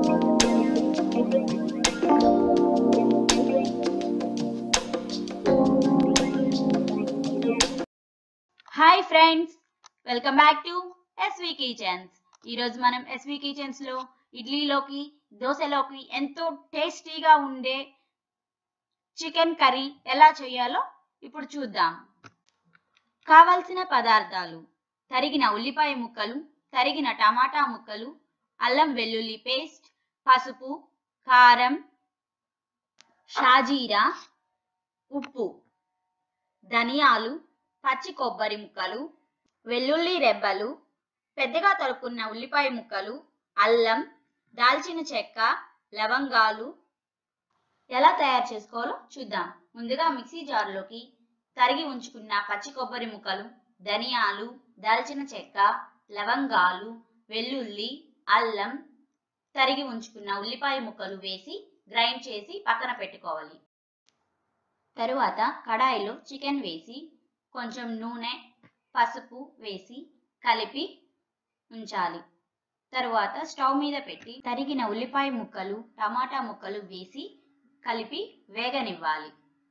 hi friends welcome back to S V kitchens ఈరోజు మనం SV kitchens లో ఇడ్లీలోకి దోశలోకి ఎంతో టేస్టీగా ఉండే చికెన్ కర్రీ ఎలా చేయాలో ఇప్పుడు చూద్దాం కావలసిన పదార్థాలు తరిగిన ఉల్లిపాయ ముక్కలు తరిగిన టమాటా ముక్కలు అల్లం వెల్లుల్లి పేస్ట్ పసుపు కారం షాజీరా ఉప్పు ధనియాలు పచ్చి కొబ్బరి ముక్కలు వెల్లుల్లి రెబ్బలు పెద్దగా తరుక్కున్న ఉల్లిపాయ ముక్కలు అల్లం దాల్చిన చెక్క లవంగాలు ఎలా తయారు చేసుకోవాలో చూద్దాం ముందుగా మిక్సీ జార్లోకి తరిగి ఉంచుకున్న పచ్చి కొబ్బరి ముక్కలు ధనియాలు దాల్చిన చెక్క లవంగాలు వెల్లుల్లి అల్లం తరిగి ఉంచుకున్న ఉల్లిపాయ ముక్కలు వేసి గ్రైండ్ చేసి పక్కన పెట్టుకోవాలి తరువాత కడాయిలో చికెన్ వేసి కొంచెం నూనె పసుపు వేసి కలిపి ఉంచాలి తరువాత స్టవ్ మీద పెట్టి తరిగిన ఉల్లిపాయ ముక్కలు టమాటా ముక్కలు వేసి కలిపి వేగనివ్వాలి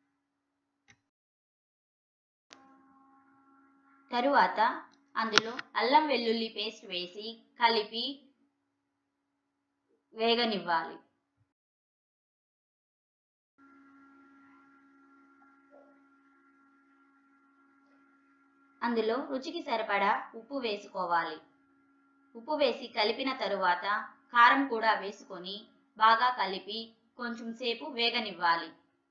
తరువాత అందులో అల్లం వెల్లుల్లి పేస్ట్ వేసి కలిపి వేగనివ్వాలి అందులో రుచికి సరిపడా ఉప్పు వేసుకోవాలి ఉప్పు వేసి కలిపిన తరువాత కారం కూడా వేసుకొని బాగా కలిపి కొంచెం సేపు వేగనివ్వాలి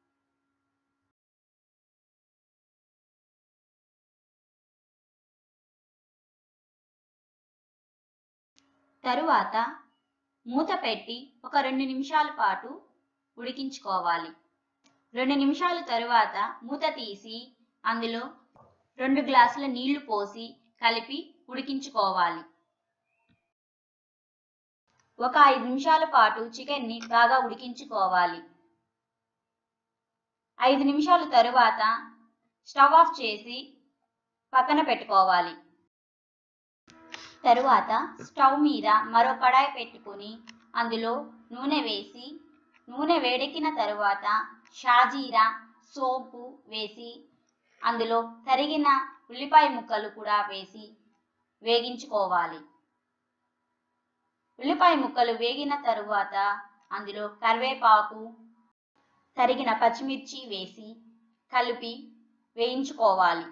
తరువాత మూత పెట్టి ఒక రెండు నిమిషాల పాటు ఉడికించుకోవాలి రెండు నిమిషాల తరువాత మూత తీసి అందులో రెండు గ్లాసుల నీళ్లు పోసి కలిపి ఉడికించుకోవాలి ఒక ఐదు నిమిషాల పాటు చికెన్ని బాగా ఉడికించుకోవాలి ఐదు నిమిషాల తరువాత స్టవ్ ఆఫ్ చేసి పక్కన పెట్టుకోవాలి తరువాత స్టవ్ మీద మరో కడాయి పెట్టుకుని అందులో నూనె వేసి నూనె వేడెక్కిన తరువాత షాజీరా సోపు వేసి అందులో తరిగిన ఉల్లిపాయ ముక్కలు కూడా వేసి వేగించుకోవాలి ఉల్లిపాయ ముక్కలు వేగిన తరువాత అందులో కరివేపాకు తరిగిన పచ్చిమిర్చి వేసి కలిపి వేయించుకోవాలి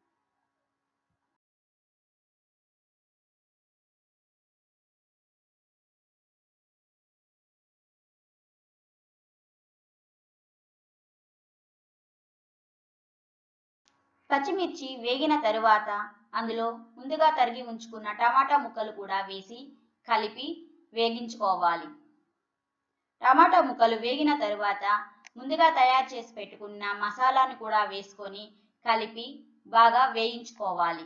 పచ్చిమిర్చి వేగిన తరువాత అందులో ముందుగా తరిగి ఉంచుకున్న టమాటా ముక్కలు కూడా వేసి కలిపి వేగించుకోవాలి టమాటా ముక్కలు వేగిన తరువాత ముందుగా తయారు చేసి పెట్టుకున్న మసాలాను కూడా వేసుకొని కలిపి బాగా వేయించుకోవాలి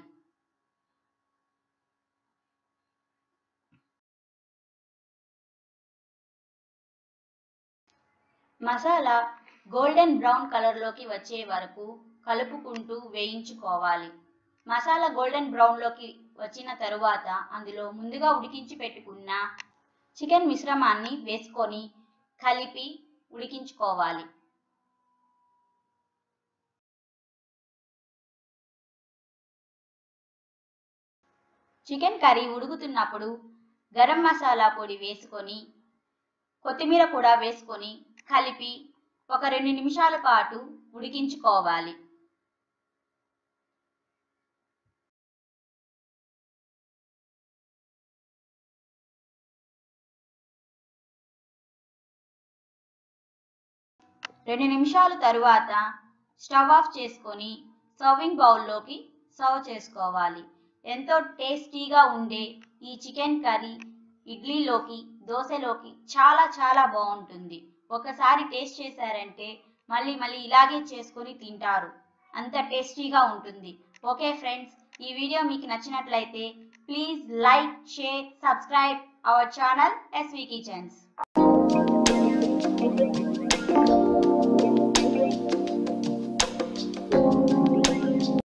మసాలా గోల్డెన్ బ్రౌన్ కలర్లోకి వచ్చే వరకు కలుపుకుంటూ వేయించుకోవాలి మసాలా గోల్డెన్ బ్రౌన్లోకి వచ్చిన తరువాత అందులో ముందుగా ఉడికించి పెట్టుకున్న చికెన్ మిశ్రమాన్ని వేసుకొని కలిపి ఉడికించుకోవాలి చికెన్ కర్రీ ఉడుకుతున్నప్పుడు గరం మసాలా పొడి వేసుకొని కొత్తిమీర కూడా వేసుకొని కలిపి ఒక రెండు నిమిషాల పాటు ఉడికించుకోవాలి రెండు నిమిషాల తరువాత స్టవ్ ఆఫ్ చేసుకొని సర్వింగ్ బౌల్లోకి సర్వ్ చేసుకోవాలి ఎంతో టేస్టీగా ఉండే ఈ చికెన్ కర్రీ ఇడ్లీలోకి దోశలోకి చాలా చాలా బాగుంటుంది ఒకసారి టేస్ట్ చేశారంటే మళ్ళీ మళ్ళీ ఇలాగే చేసుకొని తింటారు అంత టేస్టీగా ఉంటుంది ఓకే ఫ్రెండ్స్ ఈ వీడియో మీకు నచ్చినట్లయితే please like share subscribe our channel S V kitchens